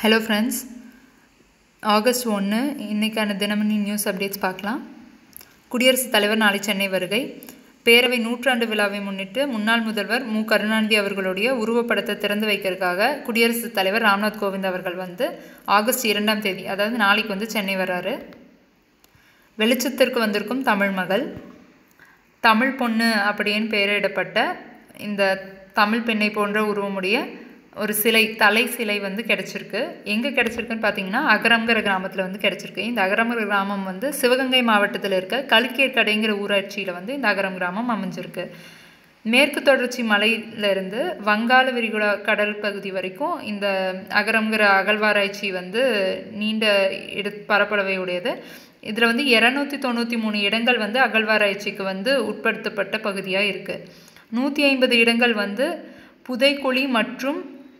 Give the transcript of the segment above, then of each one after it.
hello friends August ஒன்று இன்றைக்கான Dinamani news updates பார்க்கலாம் குடியரசுத் தலைவர் நாளை சென்னை வருகை பேரவை நூற்றாண்டு விழாவை முன்னிட்டு முன்னாள் முதல்வர் மு கருணாநிதி அவர்களுடைய உருவப்படத்தை திறந்து வைக்கிறதுக்காக குடியரசுத் தலைவர் ராம்நாத் கோவிந்த் அவர்கள் வந்து ஆகஸ்ட் இரண்டாம் தேதி அதாவது நாளைக்கு வந்து சென்னை வர்றாரு வெளிச்சத்திற்கு வந்திருக்கும் தமிழ் மகள் தமிழ் பொண்ணு அப்படின்னு பெயரிடப்பட்ட இந்த தமிழ் பெண்ணை போன்ற உருவமுடைய ஒரு சிலை தலை சிலை வந்து கிடச்சிருக்கு எங்கே கிடச்சிருக்குன்னு பார்த்தீங்கன்னா அகரம்ங்கிற கிராமத்தில் வந்து கிடச்சிருக்கு இந்த அகரம்ங்கிற கிராமம் வந்து சிவகங்கை மாவட்டத்தில் இருக்க கழுக்கேற்கடைங்கிற ஊராட்சியில் வந்து இந்த அகரம் கிராமம் அமைஞ்சிருக்கு மேற்கு தொடர்ச்சி மலையிலிருந்து வங்காள விரிகுடா கடல் பகுதி வரைக்கும் இந்த அகரம்ங்கிற அகழ்வாராய்ச்சி வந்து நீண்ட இட பரப்பளவை உடையது இதில் வந்து இரநூத்தி தொண்ணூற்றி மூணு இடங்கள் வந்து அகழ்வாராய்ச்சிக்கு வந்து உட்படுத்தப்பட்ட பகுதியாக இருக்குது நூற்றி ஐம்பது இடங்கள் வந்து புதைக்குழி மற்றும்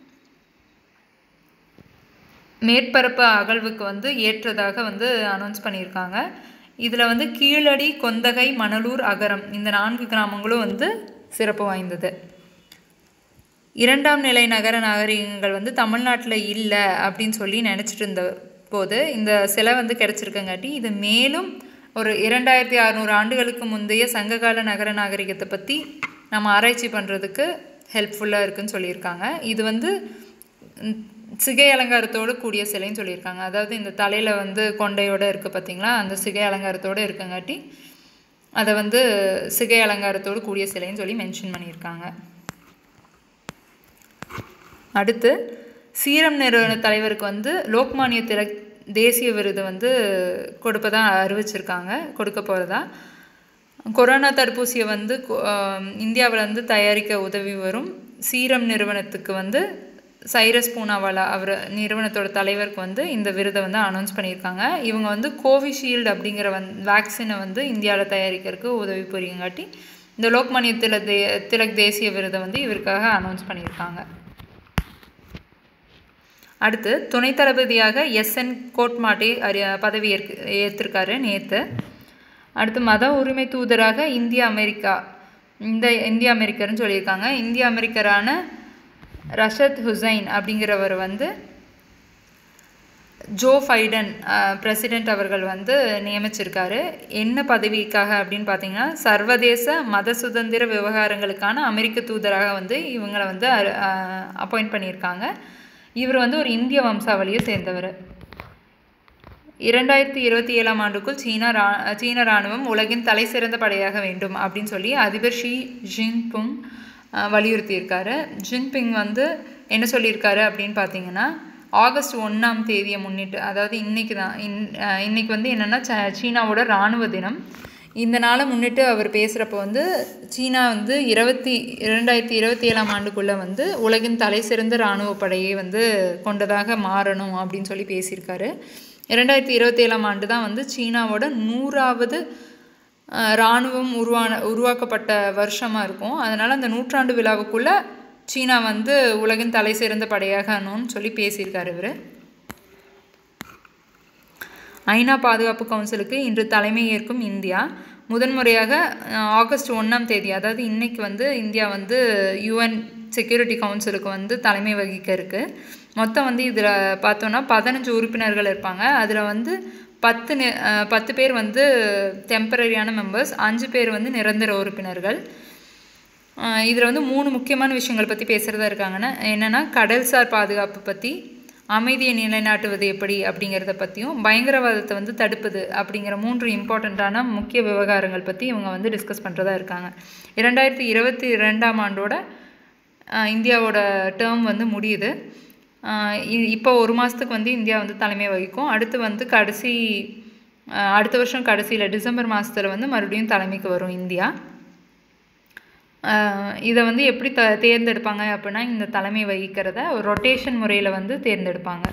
மேற்பரப்பு அகழ்வுக்கு வந்து ஏற்றதாக வந்து அனௌன்ஸ் பண்ணியிருக்காங்க இதில் வந்து கீழடி கொந்தகை மணலூர் அகரம் இந்த நான்கு கிராமங்களும் வந்து சிறப்பு வாய்ந்தது இரண்டாம் நிலை நகர நாகரிகங்கள் வந்து தமிழ்நாட்டில் இல்லை அப்படின்னு சொல்லி நினச்சிட்டு இருந்த போது இந்த சிலை வந்து கிடச்சிருக்கங்காட்டி இது மேலும் ஒரு இரண்டாயிரத்தி அறநூறு ஆண்டுகளுக்கு முந்தைய சங்ககால நகர நாகரிகத்தை பற்றி நம்ம ஆராய்ச்சி பண்ணுறதுக்கு ஹெல்ப்ஃபுல்லாக இருக்குன்னு சொல்லியிருக்காங்க இது வந்து சிகை அலங்காரத்தோடு கூடிய சிலைன்னு சொல்லியிருக்காங்க அதாவது இந்த தலையில் வந்து கொண்டையோடு இருக்குது பார்த்திங்களா அந்த சிகை அலங்காரத்தோடு இருக்கங்காட்டி அதை வந்து சிகை அலங்காரத்தோடு கூடிய சிலைன்னு சொல்லி மென்ஷன் பண்ணியிருக்காங்க அடுத்து சீரம் நிறுவன தலைவருக்கு வந்து லோக்மானிய திலக் தேசிய விருது வந்து கொடுப்பதா அறிவிச்சிருக்காங்க கொடுக்க போகிறதா கொரோனா தடுப்பூசியை வந்து இந்தியாவில் வந்து தயாரிக்க உதவி வரும் சீரம் நிறுவனத்துக்கு வந்து சைரஸ் பூனாவாலா அவர் நிறுவனத்தோட தலைவருக்கு வந்து இந்த விருதை வந்து அனௌன்ஸ் பண்ணியிருக்காங்க இவங்க வந்து கோவிஷீல்டு அப்படிங்கிற வந் வேக்சினை வந்து இந்தியாவில் தயாரிக்கிறதுக்கு உதவி புரியுங்காட்டி இந்த லோக்மானிய திலக் தே திலக் தேசிய விருதை வந்து இவருக்காக அனௌன்ஸ் பண்ணியிருக்காங்க அடுத்து துணை தளபதியாக எஸ்என் கோட்மாட்டே அறி பதவி ஏற்க ஏற்றிருக்காரு நேற்று அடுத்து மத உரிமை தூதராக இந்திய அமெரிக்கா இந்த இந்திய அமெரிக்கர்னு சொல்லியிருக்காங்க இந்திய அமெரிக்கரான ரஷத் ஹுசைன் அப்படிங்கிறவர் வந்து ஜோ ஃபைடன் பிரசிடெண்ட் அவர்கள் வந்து நியமிச்சிருக்காரு என்ன பதவிக்காக அப்படின்னு பார்த்தீங்கன்னா சர்வதேச மத சுதந்திர விவகாரங்களுக்கான அமெரிக்க தூதராக வந்து இவங்களை வந்து அப்பாயிண்ட் பண்ணியிருக்காங்க இவர் வந்து ஒரு இந்திய வம்சாவளியை சேர்ந்தவர் இரண்டாயிரத்தி இருபத்தி ஏழாம் ஆண்டுக்குள் சீனா ரா சீன இராணுவம் உலகின் தலை சிறந்த படையாக வேண்டும் அப்படின்னு சொல்லி அதிபர் ஷி ஜின்பிங் வலியுறுத்தியிருக்காரு ஜின்பிங் வந்து என்ன சொல்லியிருக்காரு அப்படின்னு பார்த்தீங்கன்னா ஆகஸ்ட் ஒன்றாம் தேதியை முன்னிட்டு அதாவது இன்றைக்கி தான் இன் இன்றைக்கி வந்து என்னென்னா ச சீனாவோட இராணுவ தினம் இந்த நாளை முன்னிட்டு அவர் பேசுகிறப்ப வந்து சீனா வந்து இருபத்தி இரண்டாயிரத்தி இருபத்தி ஏழாம் ஆண்டுக்குள்ளே வந்து உலகின் தலை சிறந்த இராணுவ படையை வந்து கொண்டதாக மாறணும் அப்படின்னு சொல்லி பேசியிருக்காரு இரண்டாயிரத்தி இருபத்தி ஏழாம் ஆண்டு தான் வந்து சீனாவோட நூறாவது இராணுவம் உருவான உருவாக்கப்பட்ட வருஷமாக இருக்கும் அதனால் அந்த நூற்றாண்டு விழாவுக்குள்ளே சீனா வந்து உலகின் தலை சிறந்த படையாகணும்னு சொல்லி பேசியிருக்காரு இவர் ஐநா பாதுகாப்பு கவுன்சிலுக்கு இன்று தலைமை ஏற்கும் இந்தியா முதன்முறையாக ஆகஸ்ட் ஒன்றாம் தேதி அதாவது இன்றைக்கி வந்து இந்தியா வந்து யுஎன் செக்யூரிட்டி கவுன்சிலுக்கு வந்து தலைமை வகிக்க இருக்குது மொத்தம் வந்து இதில் பார்த்தோன்னா பதினஞ்சு உறுப்பினர்கள் இருப்பாங்க அதில் வந்து பத்து பத்து பேர் வந்து டெம்பரரியான மெம்பர்ஸ் அஞ்சு பேர் வந்து நிரந்தர உறுப்பினர்கள் இதில் வந்து மூணு முக்கியமான விஷயங்கள் பற்றி பேசுகிறதா இருக்காங்கன்னா என்னென்னா கடல்சார் பாதுகாப்பு பற்றி அமைதியை நிலைநாட்டுவது எப்படி அப்படிங்கிறத பற்றியும் பயங்கரவாதத்தை வந்து தடுப்பது அப்படிங்கிற மூன்று இம்பார்ட்டண்ட்டான முக்கிய விவகாரங்கள் பற்றி இவங்க வந்து டிஸ்கஸ் பண்ணுறதா இருக்காங்க இரண்டாயிரத்தி இருபத்தி ரெண்டாம் ஆண்டோட இந்தியாவோட டேர்ம் வந்து முடியுது இப்போ ஒரு மாதத்துக்கு வந்து இந்தியா வந்து தலைமை வகிக்கும் அடுத்து வந்து கடைசி அடுத்த வருஷம் கடைசியில் டிசம்பர் மாதத்தில் வந்து மறுபடியும் தலைமைக்கு வரும் இந்தியா இதை வந்து எப்படி த தேர்ந்தெடுப்பாங்க அப்படின்னா இந்த தலைமை வகிக்கிறத ஒரு ரொட்டேஷன் முறையில் வந்து தேர்ந்தெடுப்பாங்க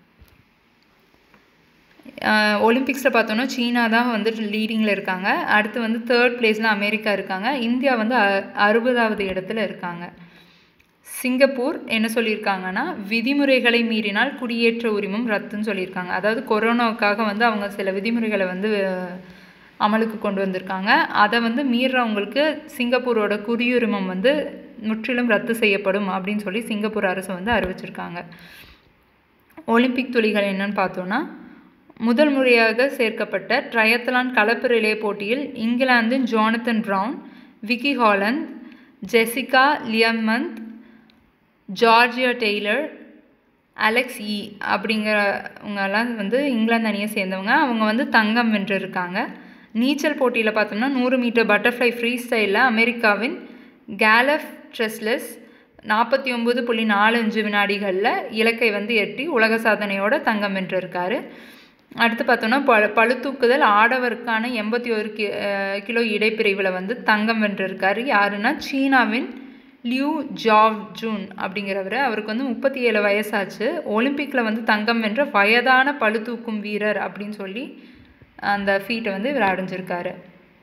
ஒலிம்பிக்ஸில் பார்த்தோன்னா சீனா தான் வந்து லீடிங்கில் இருக்காங்க அடுத்து வந்து தேர்ட் பிளேஸில் அமெரிக்கா இருக்காங்க இந்தியா வந்து அறுபதாவது இடத்துல இருக்காங்க சிங்கப்பூர் என்ன சொல்லியிருக்காங்கன்னா விதிமுறைகளை மீறினால் குடியேற்ற உரிமம் ரத்துன்னு சொல்லியிருக்காங்க அதாவது கொரோனாவுக்காக வந்து அவங்க சில விதிமுறைகளை வந்து அமலுக்கு கொண்டு வந்திருக்காங்க அதை வந்து மீறுறவங்களுக்கு சிங்கப்பூரோட குடியுரிமம் வந்து முற்றிலும் ரத்து செய்யப்படும் அப்படின்னு சொல்லி சிங்கப்பூர் அரசு வந்து அறிவிச்சிருக்காங்க ஒலிம்பிக் துளிகள் என்னன்னு பார்த்தோன்னா முதல் முறையாக சேர்க்கப்பட்ட ட்ரையத்தலான் கலப்பு ரிலே போட்டியில் இங்கிலாந்தின் Jonathan Brown Vicky Holland Jessica லியமந்த் ஜார்ஜியா டெய்லர் அலெக்ஸ் இ அப்படிங்கிறவங்கெல்லாம் வந்து இங்கிலாந்து அணியை சேர்ந்தவங்க அவங்க வந்து தங்கம் வென்றிருக்காங்க நீச்சல் போட்டியில் பார்த்தோம்னா நூறு மீட்டர் பட்டர்ஃப்ளை ஃப்ரீ ஸ்டைலில் அமெரிக்காவின் கேலஃப் ட்ரெஸ்லெஸ் நாற்பத்தி ஒம்பது புள்ளி நாலு அஞ்சு வினாடிகளில் இலக்கை வந்து எட்டி உலக சாதனையோட தங்கம் வென்றிருக்காரு அடுத்து பார்த்தோன்னா ப பளுதூக்குதல் ஆடவருக்கான எண்பத்தி ஒரு கி கிலோ இடைப்பிரிவில் வந்து தங்கம் வென்றிருக்காரு யாருன்னா சீனாவின் லியூ ஜாவ் ஜூன் அப்படிங்கிறவர் அவருக்கு வந்து முப்பத்தி ஏழு வயசாச்சு ஒலிம்பிக்கில் வந்து தங்கம் வென்ற வயதான பளுதூக்கும் வீரர் அப்படின்னு சொல்லி அந்த ஃபீட்டை வந்து இவர் அடைஞ்சிருக்காரு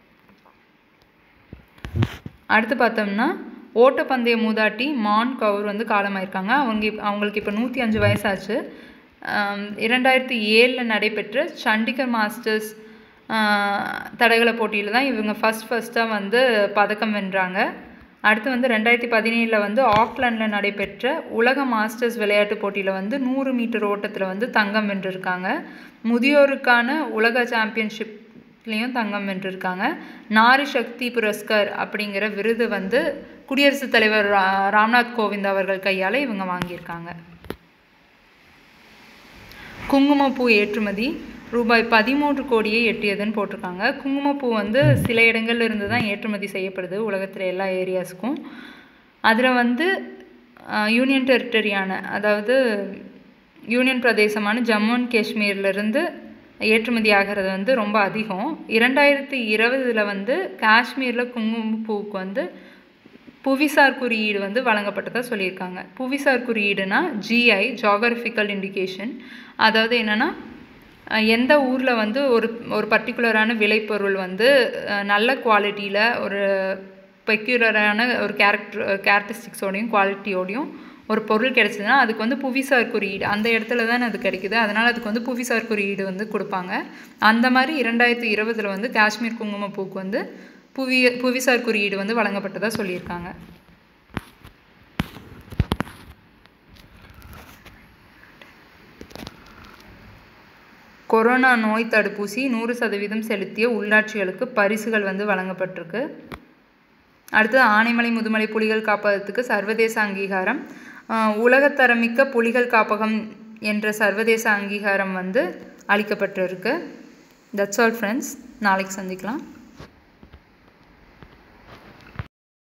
அடுத்து பார்த்தோம்னா ஓட்டப்பந்தய மூதாட்டி மான் கவுர் வந்து காலமாயிருக்காங்க அவங்க இப் அவங்களுக்கு இப்போ நூற்றி அஞ்சு வயசாச்சு இரண்டாயிரத்தி ஏழில் நடைபெற்ற சண்டிகர் மாஸ்டர்ஸ் தடகள போட்டியில் தான் இவங்க ஃபஸ்ட் ஃபஸ்ட்டாக வந்து பதக்கம் வென்றாங்க அடுத்து வந்து ரெண்டாயிரத்தி பதினேழில் வந்து ஆக்லாண்டில் நடைபெற்ற உலக மாஸ்டர்ஸ் விளையாட்டு போட்டியில் வந்து நூறு மீட்டர் ஓட்டத்தில் வந்து தங்கம் வென்றிருக்காங்க முதியோருக்கான உலக சாம்பியன்ஷிப்லேயும் தங்கம் வென்றிருக்காங்க நாரி சக்தி புரஸ்கர் அப்படிங்கிற விருது வந்து குடியரசுத் தலைவர் ரா ராம்நாத் கோவிந்த் அவர்கள் கையால் இவங்க வாங்கியிருக்காங்க குங்குமப்பூ ஏற்றுமதி ரூபாய் பதிமூன்று கோடியை எட்டியதுன்னு போட்டிருக்காங்க குங்குமப்பூ வந்து சில இடங்கள்ல இருந்து தான் ஏற்றுமதி செய்யப்படுது உலகத்தில் எல்லா ஏரியாஸுக்கும் அதில் வந்து யூனியன் டெரிட்டரியான அதாவது யூனியன் பிரதேசமான ஜம்மு அண்ட் காஷ்மீர்லேருந்து ஏற்றுமதி ஆகிறது வந்து ரொம்ப அதிகம் இரண்டாயிரத்தி இருபதில் வந்து காஷ்மீரில் குங்குமப்பூவுக்கு வந்து புவிசார் குறியீடு வந்து வழங்கப்பட்டதாக சொல்லியிருக்காங்க புவிசார் குறியீடுனா ஜிஐ ஜாகிரபிக்கல் இண்டிகேஷன் அதாவது என்னென்னா எந்த ஊரில் வந்து ஒரு ஒரு பர்டிகுலரான விளைபொருள் வந்து நல்ல குவாலிட்டியில் ஒரு பெக்யூலரான ஒரு கேரக்டர் கேரக்டரிஸ்டிக்ஸோடையும் குவாலிட்டியோடையும் ஒரு பொருள் கிடைச்சதுன்னா அதுக்கு வந்து புவிசார் குறியீடு அந்த இடத்துல தானே அது கிடைக்குது அதனால் அதுக்கு வந்து புவிசார் குறியீடு வந்து கொடுப்பாங்க அந்த மாதிரி இரண்டாயிரத்தி இருபதில் வந்து காஷ்மீர் குங்குமப்பூக்கு வந்து புவி புவிசார் குறியீடு வந்து வழங்கப்பட்டதாக சொல்லியிருக்காங்க கொரோனா நோய் தடுப்பூசி நூறு சதவீதம் செலுத்திய உள்ளாட்சிகளுக்கு பரிசுகள் வந்து வழங்கப்பட்டிருக்கு அடுத்தது ஆனைமலை முதுமலை புலிகள் காப்பகத்துக்கு சர்வதேச அங்கீகாரம் உலகத்தரமிக்க புலிகள் காப்பகம் என்ற சர்வதேச அங்கீகாரம் வந்து அளிக்கப்பட்டிருக்கு தட்ஸ் ஆல் ஃப்ரெண்ட்ஸ் நாளைக்கு சந்திக்கலாம்